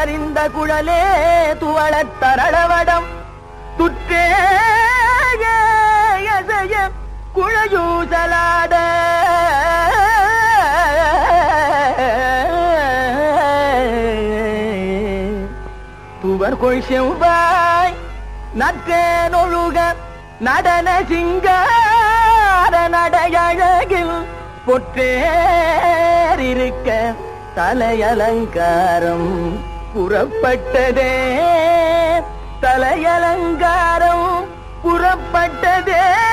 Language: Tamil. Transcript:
தளரிந்த குழலே துவளத் தரளவடம் துற்றேய குழயூசலாட துவர் கொள் செவ்வாய் நற்றேனொழுக நடன சிங்கார நடையழகில் பொற்றேறிருக்க தலையலங்காரம் புறப்பட்டதே தலையலங்காரம் புறப்பட்டதே